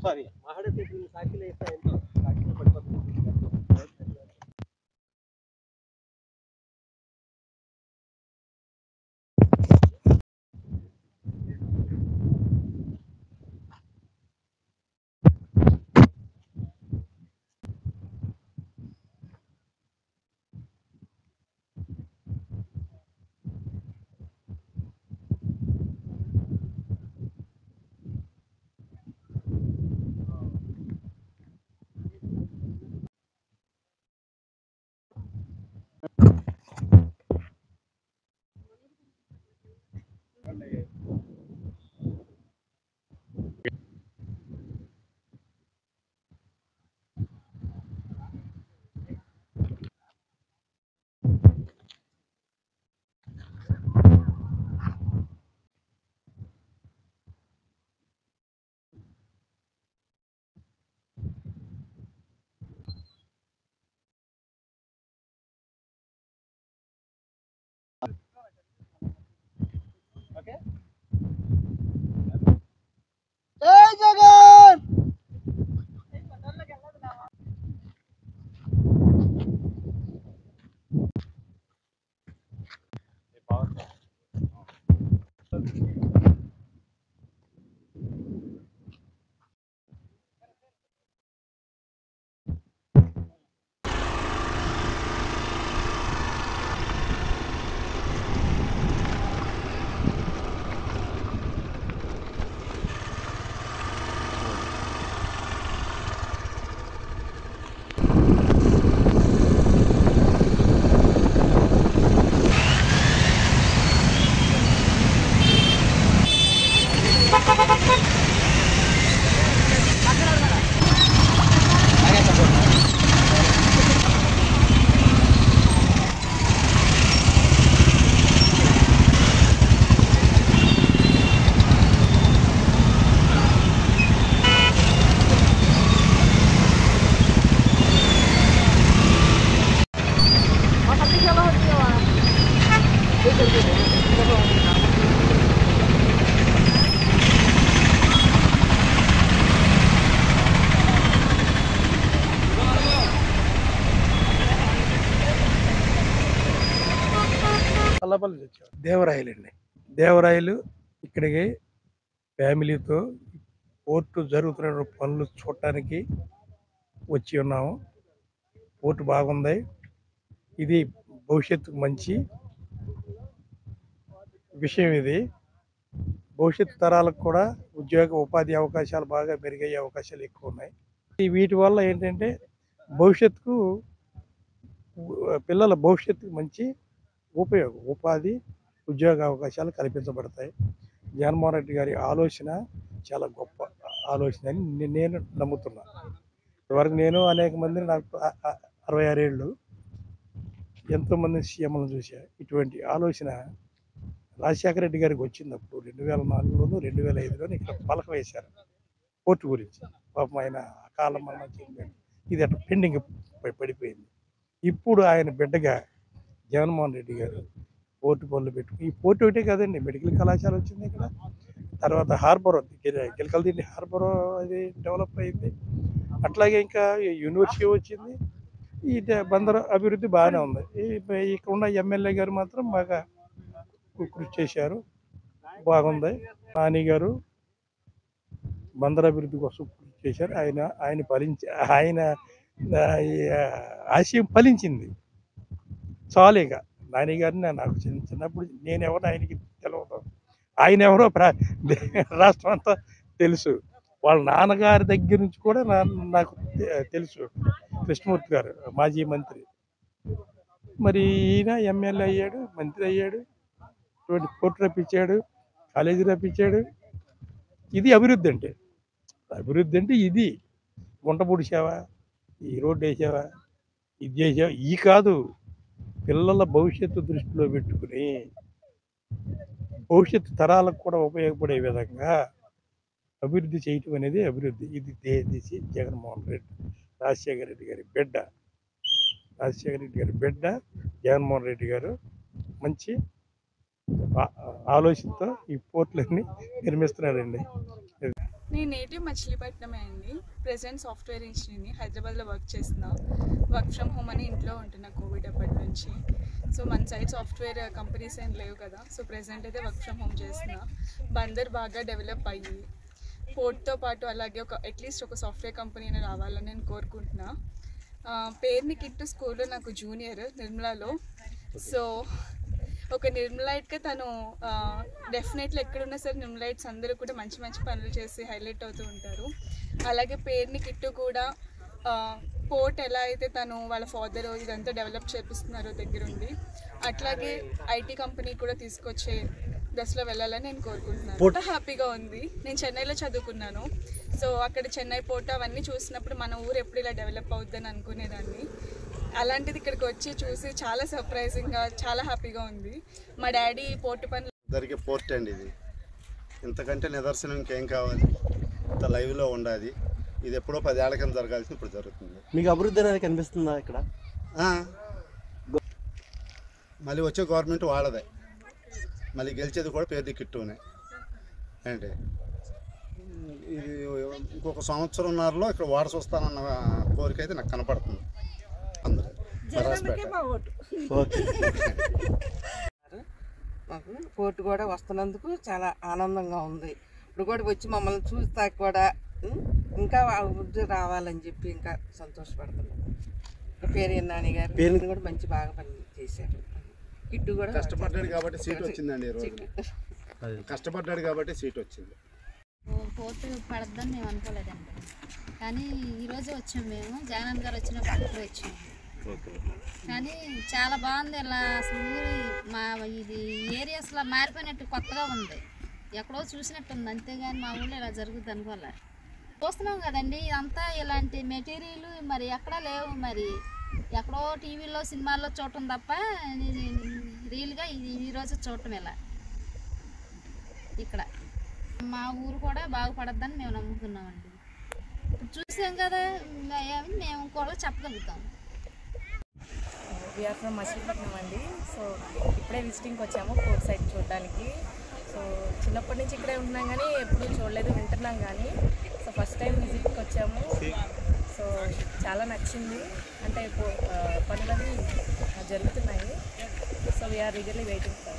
Sorry మాట్లాడితే సాక్షిలో ఇస్తా ఎంతో సాక్షిలో పడిపోతుంది జై జగన్ చల్లపల్లి తెచ్చాం దేవరాయలు అండి దేవరాయలు ఇక్కడికి ఫ్యామిలీతో పోర్టు జరుగుతున్న పనులు చూడటానికి వచ్చి ఉన్నాము పోర్టు బాగుంది ఇది భవిష్యత్తుకు మంచి విషయం ఇది భవిష్యత్తు తరాలకు కూడా ఉద్యోగ ఉపాధి అవకాశాలు బాగా మెరుగయ్యే అవకాశాలు ఎక్కువ ఉన్నాయి ఈ వీటి వల్ల ఏంటంటే భవిష్యత్తుకు ఉ- పిల్లల భవిష్యత్తుకు మంచి ఉపయోగం ఉపాధి ఉద్యోగ అవకాశాలు కల్పించబడతాయి జగన్మోహన్ రెడ్డి గారి ఆలోచన చాలా గొప్ప ఆలోచన అని నే- నేను నమ్ముతున్నాను ఇదివరకు నేను అనేక మందిని నాకు అ- అ- అరవై ఆరేళ్ళు ఎంతోమంది సీఎంలను చూసా ఇటువంటి ఆలోచన రాజశేఖర రెడ్డి గారికి వచ్చింది అప్పుడు రెండు వేల నాలుగులోను రెండు వేల ఐదులోను ఇక్కడ పలక వేశారు కోర్టు గురించి పాపం ఆయన అకాల మరణం చెందాడు ఇది అట్లా పెండింగ్ పడిపోయింది ఇప్పుడు ఆయన బిడ్డగా జగన్మోహన్ రెడ్డి గారు పోర్టు పనులు పెట్టుకుని ఈ పోర్టు ఒకటే కదండి మెడికల్ కళాశాల వచ్చింది ఇక్కడ తర్వాత హార్బర్ గిలకలదిండి హార్బర్ అది డెవలప్ అయింది అట్లాగే ఇంకా యూనివర్సిటీ వచ్చింది ఈ డ- బందరు అభివృద్ధి బాగానే ఉంది ఈ- ఇక్కడ ఉన్న ఎమ్మెల్యే గారు మాత్రం బాగా కు- కృషి చేశారు బాగుంది నాని గారు బందర్ అభివృద్ధి కోసం కృషి చేశారు ఆయన ఆయన ఫలించి ఆయన ఆ, ఈ, ఆ, ఆశయం ఫలించింది చాలు ఇక నాని గారిని నాకు చిన్న చిన్నప్పుడు నేను ఎవరు ఆయనకి తెలియదు ఆయన ఎవరో ప్రా- రాష్ట్రం అంతా తెలుసు వాళ్ళ నాన్నగారి దగ్గర నుంచి కూడా నా- నాకు తె- తెలుసు కృష్ణమూర్తి గారు మాజీ మంత్రి మరి ఈయన ఎమ్మెల్యే అయ్యాడు మంత్రి అయ్యాడు ఇటువంటి కోర్టు రప్పించాడు కాలేజీ రప్పించాడు ఇది అభివృద్ధి అంటే అభివృద్ధి అంటే ఇది గుంట పొడిచావా ఈ రోడ్డు వేసావా ఇది చేసావా ఈ కాదు పిల్లల భవిష్యత్తు దృష్టిలో పెట్టుకుని భవిష్యత్తు తరాలకు కూడా ఉపయోగపడే విధంగా అభివృద్ధి చేయటం అనేది అభివృద్ధి ఇది దేశీ జగన్మోహన్ రెడ్డి రాజశేఖర రెడ్డి గారి బిడ్డ రాజశేఖర రెడ్డి గారి బిడ్డ జగన్మోహన్ రెడ్డి గారు మంచి ఆ- ఆలోచనతో ఈ పోర్టులన్నీ నిర్మిస్తున్నారండి నేను నేటివ్ మచిలీపట్నమే అండి ప్రెసెంట్ సాఫ్ట్వేర్ ఇంజనీర్ని హైదరాబాద్లో వర్క్ చేస్తున్నా వర్క్ ఫ్రమ్ హోమ్ అని ఇంట్లో ఉంటున్నా కోవిడ్ అప్పటి నుంచి సో మన సైడ్ సాఫ్ట్వేర్ కంపెనీస్ ఏం లేవు కదా సో ప్రెసెంట్ అయితే వర్క్ ఫ్రమ్ హోమ్ చేస్తున్నా బందర్ బాగా డెవలప్ అయ్యి పోర్ట్తో పాటు అలాగే ఒక అట్లీస్ట్ ఒక సాఫ్ట్వేర్ కంపెనీ రావాలని నేను కోరుకుంటున్నా ఆ, పేరుని కిట్టు స్కూల్లో నాకు జూనియర్ నిర్మలాలో సో ఒక నిర్మలైట్గా తను డెఫినెట్లీ ఎక్కడున్నా సరే నిర్మలైట్స్ అందరూ కూడా మంచి మంచి పనులు చేసి హైలైట్ అవుతూ ఉంటారు అలాగే పేరుని కిట్టు కూడా పోర్ట్ ఎలా అయితే తను వాళ్ళ ఫాదర్ ఇదంతా డెవలప్ చేపిస్తున్నారో దగ్గరుండి అట్లాగే ఐటీ కంపెనీ కూడా తీసుకొచ్చే దశలో వెళ్ళాలని నేను కోరుకుంటున్నాను పోర్ట్ హ్యాపీగా ఉంది నేను చెన్నైలో చదువుకున్నాను సో అక్కడ చెన్నై పోర్ట్ అవన్నీ చూసినప్పుడు మన ఊరు ఎప్పుడు ఇలా డెవలప్ అవుద్దని అనుకునేదాన్ని అలాంటిది ఇక్కడికి వచ్చి చూసి చాలా సర్ప్రైజింగ్గా చాలా హ్యాపీగా ఉంది మా డాడీ పోర్టు పని జరిగే పోర్ట్ అండి ఇది ఇంతకంటే నిదర్శనం ఇంకేం కావాలి ఇంత లైవ్లో ఉండాలి ఇది ఎప్పుడో పదేళ్ల కింద జరగాల్సింది ఇప్పుడు జరుగుతుంది మీకు అభివృద్ధి అనేది కనిపిస్తుందా ఇక్కడ ఆ. మళ్ళీ వచ్చే గవర్నమెంట్ వాళ్ళదే మళ్ళీ గెలిచేది కూడా పేరు కిట్టునే ఏంటి ఇది ఇంకొక సంవత్సరంన్నరలో ఇక్కడ వారసు వస్తానన్న కోరిక అయితే నాకు కనపడుతుంది అందరూ బరాస్పేట ఓకే మాకు కోర్టు కూడా వస్తున్నందుకు చాలా ఆనందంగా ఉంది ఇప్పుడు కూడా వచ్చి మమ్మల్ని చూస్తాక కూడా ఉం, ఇంకా అభివృద్ధి రావాలని చెప్పి ఇంకా సంతోషపడుతున్నాం ఇంకా పేరు నాని గారు పేరు- కూడా మంచి బాగా పని చేశారు కిట్టు కూడా కష్టపడ్డాడు కాబట్టి సీట్ వచ్చిందండి ఈ రోజు కష్టపడ్డాడు కాబట్టి సీట్ వచ్చింది పోర్టు పడద్దని మేము అనుకోలేదండి కానీ ఈరోజు వచ్చాము మేము జగనన్న గారు వచ్చినప్పుడు అప్పుడు వచ్చాము కానీ చాలా బాగుంది ఇలా అసలు ఊరు మా ఇది ఏరియాస్లో మారిపోయినట్టు కొత్తగా ఉంది ఎక్కడో చూసినట్టు ఉంది అంతేగాని మా ఊళ్ళో ఇలా జరుగుద్ది అనుకోలే చూస్తున్నాం కదండి ఇదంతా ఇలాంటి మెటీరియల్ మరి ఎక్కడా లేవు మరి ఎక్కడో టీవీలో సినిమాల్లో చూడటం తప్ప ఇది రియల్గా ఇది ఈరోజు చూడటం ఇలా ఇక్కడ మా ఊరు కూడా బాగుపడద్దని మేము నమ్ముతున్నామండి ఇప్పుడు చూసాం కదా మే- మేము కూడా చెప్పగలుగుతాం వీఆర్ ఫ్రమ్ మచిలీపట్నం అండి సో ఇప్పుడే విజిటింగ్కి వచ్చాము కోర్ట్ సైడ్ చూడడానికి సో చిన్నప్పటి నుంచి ఇక్కడే ఉంటున్నాం కానీ ఎప్పుడూ చూడలేదు వింటున్నాం కానీ సో ఫస్ట్ టైం విజిట్కి వచ్చాము సో చాలా నచ్చింది అంటే పో- ఆ, పనులవి జరుగుతున్నాయి సో వీఆర్ రిగర్లీ వెయిటింగ్ ఫర్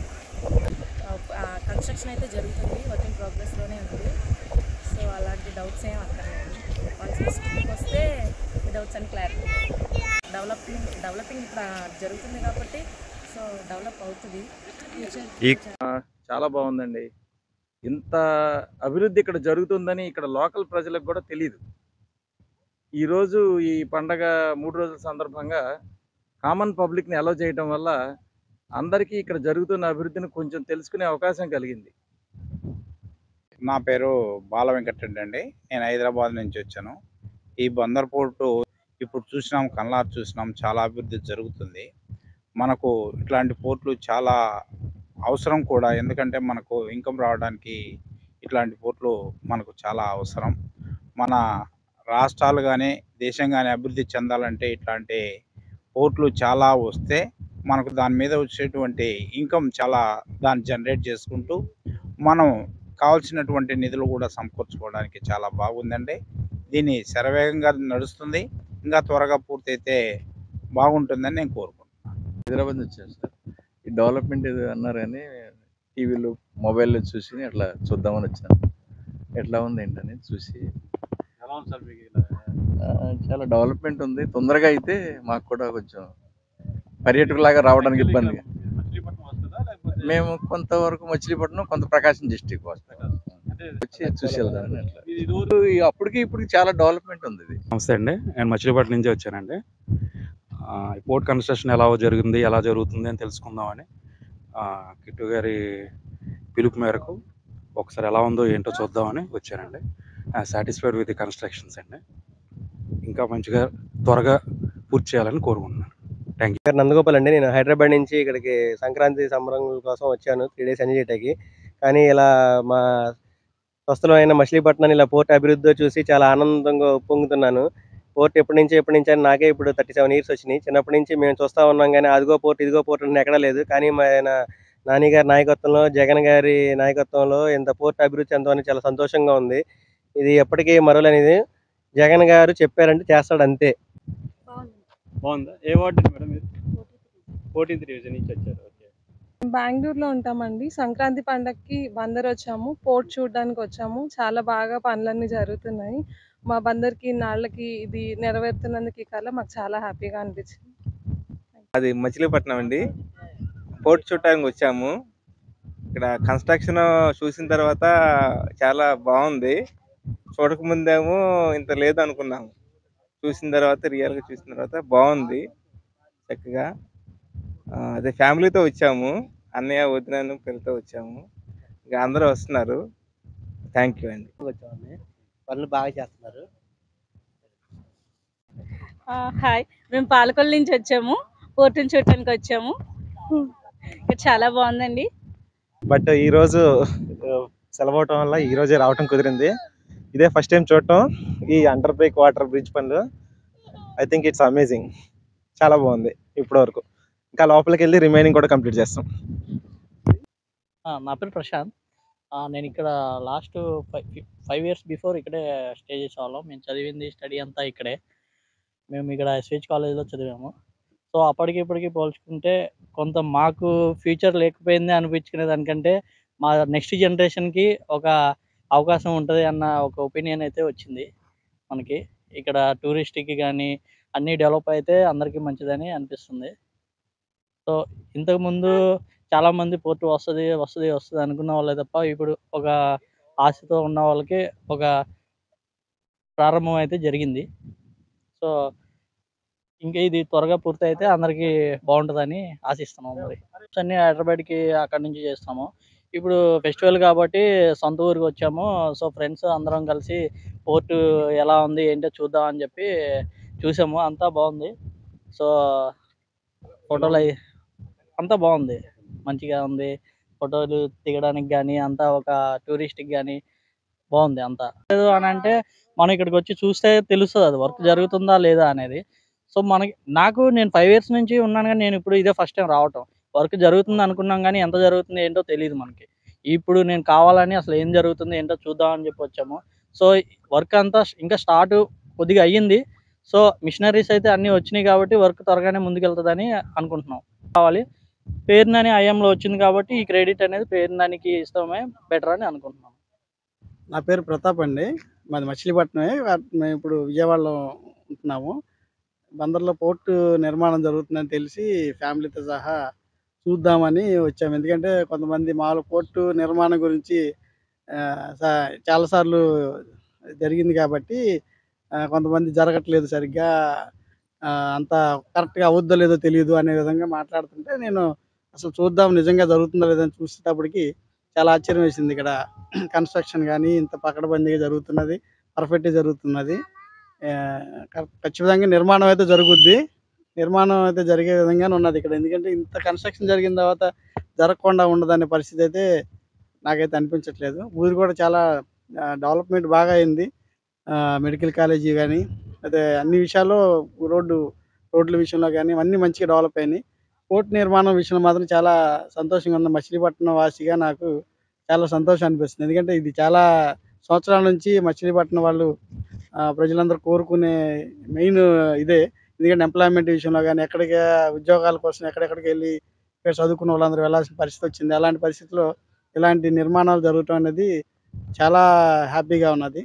కన్స్ట్రక్షన్ అయితే జరుగుతుంది వర్క్ ఇన్ ప్రోగ్రెస్లోనే ఉంది సో అలాంటి డౌట్స్ ఏం అక్కర్లేదు వన్స్ విజిట్కి వస్తే ఈ డౌట్స్ అని క్లారిటీ డెవలపింగ్ డెవలపింగ్ ఇక్కడ జరుగుతుంది కాబట్టి సో డెవలప్ అవుతుంది ఫ్యూచర్ చాలా బాగుందండి ఇంత అభివృద్ధి ఇక్కడ జరుగుతుందని ఇక్కడ లోకల్ ప్రజలకు కూడా తెలియదు ఈరోజు ఈ పండగ మూడు రోజుల సందర్భంగా కామన్ పబ్లిక్ని అలౌ చేయడం వల్ల అందరికీ ఇక్కడ జరుగుతున్న అభివృద్ధిని కొంచెం తెలుసుకునే అవకాశం కలిగింది నా పేరు బాల వెంకటరెడ్డి అండి నేను హైదరాబాద్ నుంచి వచ్చాను ఈ బందర్ పోర్టు ఇప్పుడు చూసినాం కల్లారు చూసినాం చాలా అభివృద్ధి జరుగుతుంది మనకు ఇట్లాంటి పోర్ట్లు చాలా అవసరం కూడా ఎందుకంటే మనకు ఇన్కమ్ రావడానికి ఇట్లాంటి పోర్ట్లు మనకు చాలా అవసరం మన రాష్ట్రాలు కానీ దేశం కానీ అభివృద్ధి చెందాలంటే ఇట్లాంటి పోర్ట్లు చాలా వస్తే మనకు దాని మీద వచ్చేటువంటి ఇన్కమ్ చాలా దాన్ని జనరేట్ చేసుకుంటూ మనం కావాల్సినటువంటి నిధులు కూడా సమకూర్చుకోవడానికి చాలా బాగుందండి దీన్ని శరవేగంగా నడుస్తుంది ఇంకా త్వరగా పూర్తయితే బాగుంటుందని నేను కోరుకుంటున్నాను హైదరాబాద్ నుంచి వచ్చాను సార్ ఈ డెవలప్మెంట్ ఏదో అన్నారు కానీ టీవీలో మొబైల్లో చూసి అట్లా చూద్దామని వచ్చాను ఎట్లా ఉంది ఏంటని చూసి ఎలా ఉంది సార్ మీకు ఇలా ఆ, చాలా డెవలప్మెంట్ ఉంది తొందరగా అయితే మాకు కూడా కొంచెం పర్యాటకులాగా రావడానికి ఇబ్బంది మచిలీపట్నం వస్తుందా లేకపోతే మేము కొంతవరకు మచిలీపట్నం కొంత ప్రకాశం డిస్టిక్ వస్తాం అంటే వచ్చి చూసి వెళ్దామని అట్లా ఇది ఇదివరకు ఈ అప్పటికి ఇప్పటికి చాలా డెవలప్మెంట్ ఉంది ఇది నమస్తే అండి నేను మచిలీపట్నం నుంచి వచ్చానండి ఆ, ఈ పోర్ట్ కన్స్ట్రక్షన్ ఎలా జరిగింది ఎలా జరుగుతుంది అని తెలుసుకుందామని ఆ, కిట్టు గారి పిలుపు మేరకు ఒకసారి ఎలా ఉందో ఏంటో చూద్దామని వచ్చానండి సాటిస్ఫైడ్ విత్ ది కన్స్ట్రక్షన్స్ అండి ఇంకా మంచిగా త్వరగా పూర్తి చేయాలని కోరుకుంటున్నాను థ్యాంక్ యూ పేరు నందగోపాల్ అండి నేను హైదరాబాద్ నుంచి ఇక్కడికి సంక్రాంతి సంబరం కోసం వచ్చాను త్రీ డేస్ ఎంజాయ్ చేయడానికి కానీ ఇలా మా స్వస్థలం అయిన మచిలీపట్నాన్ని ఇలా పోర్ట్ అభివృద్ధి చూసి చాలా ఆనందంగా పొంగుతున్నాను పోర్ట్ ఎప్పటి నుంచి ఎప్పటి నుంచి అని నాకే ఇప్పుడు థర్టీ సెవెన్ ఇయర్స్ వచ్చినాయి చిన్నప్పటి నుంచి మేము చూస్తూ ఉన్నాం కానీ అదిగో పోర్ట్ ఇదిగో పోర్ట్ అని ఎక్కడా లేదు కానీ మా ఆయన నాని గారి నాయకత్వంలో జగన్ గారి నాయకత్వంలో ఇంత పోర్ట్ అభివృద్ధి చెందమని చాలా సంతోషంగా ఉంది ఇది ఎప్పటికీ మరవలేనిది జగన్ గారు చెప్పారంటే చేస్తాడు అంతే బాగుందా ఏ వార్డు మేడం మీరు ఫోర్టీన్త్ డివిజన్ నుంచి వచ్చారు ఓకే బెంగళూరులో ఉంటామండి సంక్రాంతి పండగకి బందర్ వచ్చాము పోర్ట్ చూడడానికి వచ్చాము చాలా బాగా పనులన్నీ జరుగుతున్నాయి మా బందర్కి నాళ్ళకి ఇది నెరవేరుతున్నందుకు ఈ కళ మాకు చాలా హ్యాపీగా అనిపించింది అది మచిలీపట్నం అండి పోర్ట్ చూడటానికి వచ్చాము ఇక్కడ కన్స్ట్రక్షన్ చూసిన తర్వాత చాలా బాగుంది చూడకముందేమో ఇంత లేదు అనుకున్నాము చూసిన తర్వాత రియల్గా చూసిన తర్వాత బాగుంది చక్కగా ఆ, అదే ఫ్యామిలీతో వచ్చాము అన్నయ్య వదిన పిల్లతో వచ్చాము ఇంకా అందరూ వస్తున్నారు థ్యాంక్ యూ అండి వచ్చామండి పనులు బాగా చేస్తున్నారు ఆ, హాయ్ మేము పాలకొల్లు నుంచి వచ్చాము పోర్టుని చూడటానికి వచ్చాము ఇక్కడ చాలా బాగుందండి బట్ ఈరోజు సెలవు అవటం వల్ల ఈ రోజే రావటం కుదిరింది ఇదే ఫస్ట్ టైం చూడటం ఈ అండర్ బ్రేక్ వాటర్ బ్రిడ్జ్ పనులు ఐ థింక్ ఇట్స్ అమేజింగ్ చాలా బాగుంది ఇప్పటి వరకు ఇంకా లోపలికి వెళ్ళి రిమైనింగ్ కూడా కంప్లీట్ చేస్తాం ఆ, నా పేరు ప్రశాంత్ ఆ, నేను ఇక్కడ last five five years before ఇక్కడే స్టే చేసేవాళ్ళం మేము చదివింది స్టడీ అంతా ఇక్కడే మేము ఇక్కడ ఎస్హెచ్ కాలేజ్లో చదివాము సో అప్పటికి ఇప్పటికి పోల్చుకుంటే కొంత మాకు ఫ్యూచర్ లేకపోయింది అనిపించుకునే దానికంటే మా నెక్స్ట్ జనరేషన్కి ఒక అవకాశం ఉంటుంది అన్న ఒక ఒపీనియన్ అయితే వచ్చింది మనకి ఇక్కడ టూరిస్ట్కి కానీ అన్నీ డెవలప్ అయితే అందరికీ మంచిదని అనిపిస్తుంది సో ఇంతకుముందు చాలామంది పోర్టు వస్తుంది వస్తుంది వస్తుంది అనుకున్న వాళ్ళే తప్ప ఇప్పుడు ఒక ఆశతో ఉన్న వాళ్ళకి ఒక ప్రారంభం అయితే జరిగింది సో ఇంకా ఇది త్వరగా పూర్తి అయితే అందరికీ బాగుంటుందని ఆశిస్తున్నాం మరి అన్ని హైదరాబాద్కి అక్కడి నుంచి చేస్తాము ఇప్పుడు ఫెస్టివల్ కాబట్టి సొంత ఊరికి వచ్చాము సో ఫ్రెండ్స్ అందరం కలిసి పోర్టు ఎలా ఉంది ఏంటో చూద్దాం అని చెప్పి చూసాము అంతా బాగుంది సో ఫోటోలు అయి అంతా బాగుంది మంచిగా ఉంది ఫోటోలు దిగడానికి కానీ అంతా ఒక టూరిస్ట్కి కానీ బాగుంది అంతా లేదు అని అంటే మనం ఇక్కడికి వచ్చి చూస్తే తెలుస్తుంది అది వర్క్ జరుగుతుందా లేదా అనేది సో మనకి నాకు నేను ఫైవ్ ఇయర్స్ నుంచి ఉన్నాను కానీ నేను ఇప్పుడు ఇదే ఫస్ట్ టైం రావటం వర్క్ జరుగుతుంది అనుకున్నాం కానీ ఎంత జరుగుతుంది ఏంటో తెలియదు మనకి ఇప్పుడు నేను కావాలని అసలు ఏం జరుగుతుంది ఏంటో చూద్దాం అని చెప్పి వచ్చాము సో వర్క్ అంతా ఇంకా స్టార్ట్ కొద్దిగా అయ్యింది సో మిషనరీస్ అయితే అన్నీ వచ్చినాయి కాబట్టి వర్క్ త్వరగానే ముందుకెళ్తుందని అనుకుంటున్నాం కావాలి పేరునని ఐఎంలో వచ్చింది కాబట్టి ఈ క్రెడిట్ అనేది పేరునానికి ఇస్తామే బెటర్ అని అనుకుంటున్నాం నా పేరు ప్రతాప్ అండి మాది మచిలీపట్నమే వా- మేము ఇప్పుడు విజయవాడలో ఉంటున్నాము బందర్లో పోర్టు నిర్మాణం జరుగుతుందని తెలిసి ఫ్యామిలీతో సహా చూద్దామని వచ్చాము ఎందుకంటే కొంతమంది మామూలు పోర్టు నిర్మాణం గురించి ఆ, సా- చాలాసార్లు జరిగింది కాబట్టి ఆ, కొంతమంది జరగట్లేదు సరిగ్గా ఆ, అంత కరెక్ట్గా అవుద్దో లేదో తెలియదు అనే విధంగా మాట్లాడుతుంటే నేను అసలు చూద్దాం నిజంగా జరుగుతుందో లేదో అని చూసేటప్పటికి చాలా ఆశ్చర్యం వేసింది ఇక్కడ కన్స్ట్రక్షన్ కానీ ఇంత పకడ్బందీగా జరుగుతున్నది పర్ఫెక్ట్గా జరుగుతున్నది ఆ, కరెక్ట్- ఖచ్చితంగా నిర్మాణం అయితే జరుగుద్ది నిర్మాణం అయితే జరిగే విధంగానే ఉన్నది ఇక్కడ ఎందుకంటే ఇంత కన్స్ట్రక్షన్ జరిగిన తర్వాత జరగకుండా ఉండదనే పరిస్థితి అయితే నాకైతే అనిపించట్లేదు ఊరు కూడా చాలా డెవలప్మెంట్ బాగా అయింది ఆ, మెడికల్ కాలేజీ కానీ అయితే అన్ని విషయాల్లో రోడ్డు రోడ్ల విషయంలో కానీ అన్నీ మంచిగా డెవలప్ అయినాయి పోర్ట్ నిర్మాణం విషయంలో మాత్రం చాలా సంతోషంగా ఉంది మచిలీపట్నం వాసిగా నాకు చాలా సంతోషం అనిపిస్తుంది ఎందుకంటే ఇది చాలా సంవత్సరాల నుంచి మచిలీపట్నం వాళ్ళు ఆ, ప్రజలందరూ కోరుకునే మెయిన్ ఇదే ఎందుకంటే ఎంప్లాయ్మెంట్ విషయంలో కానీ ఎక్కడికి ఉద్యోగాల కోసం ఎక్కడెక్కడికి వెళ్ళి ఇక్కడ చదువుకున్న వాళ్ళందరూ వెళ్ళాల్సిన పరిస్థితి వచ్చింది అలాంటి పరిస్థితిలో ఇలాంటి నిర్మాణాలు జరగటం అనేది చాలా హ్యాపీగా ఉన్నది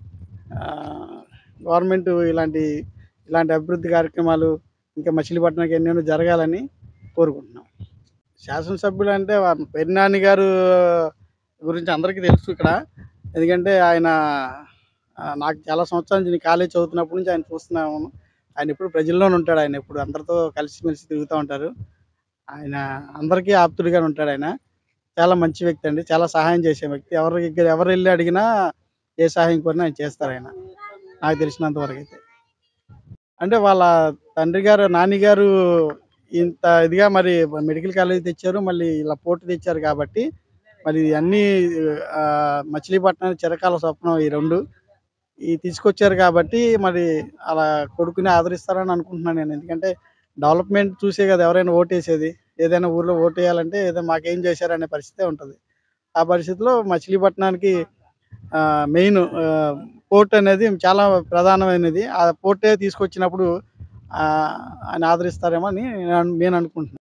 గవర్నమెంట్ ఇలాంటి ఇలాంటి అభివృద్ధి కార్యక్రమాలు ఇంకా మచిలీపట్నంకి ఎన్నెన్నో జరగాలని కోరుకుంటున్నాం శాసనసభ్యులు అంటే వా- పెరినాని గారు గురించి అందరికీ తెలుసు ఇక్కడ ఎందుకంటే ఆయన ఆ, నాకు చాలా సంవత్సరాల నుంచి నేను కాలేజ్ చదువుతున్నప్పటి నుంచి ఆయన చూస్తున్నాము ఆయన ఎప్పుడు ప్రజల్లోనే ఉంటాడు ఆయన ఎప్పుడు అందరితో కలిసిమెలిసి తిరుగుతూ ఉంటారు ఆయన అందరికీ ఆప్తుడిగానే ఉంటాడు ఆయన చాలా మంచి వ్యక్తి అండి చాలా సహాయం చేసే వ్యక్తి ఎవరి దగ్గర ఎవరు వెళ్ళి అడిగినా ఏ సహాయం కోరినా ఆయన చేస్తారు ఆయన నాకు తెలిసినంత వరకు అయితే అంటే వాళ్ళ తండ్రి గారు నాని గారు ఇంత ఇదిగా మరి మెడికల్ కాలేజ్ తెచ్చారు మళ్ళీ ఇలా పోర్టు తెచ్చారు కాబట్టి మరి అన్ని ఆ, మచిలీపట్నం చిరకాల స్వప్నం ఈ రెండు ఈ తీసుకొచ్చారు కాబట్టి మరి అలా కొడుకుని ఆదరిస్తారని అనుకుంటున్నాను నేను ఎందుకంటే డెవలప్మెంట్ చూసే కదా ఎవరైనా ఓటేసేది ఏదైనా ఊర్లో ఓటు వేయాలంటే ఏదో మాకేం చేశారు అనే పరిస్థితే ఉంటుంది ఆ పరిస్థితిలో మచిలీపట్నానికి మెయిన్ పోర్ట్ అనేది చాలా ప్రధానమైనది ఆ పోర్టే తీసుకొచ్చినప్పుడు ఆ, ఆయన ఆదరిస్తారేమో అని నేను అను- నేను అనుకుంటున్నాను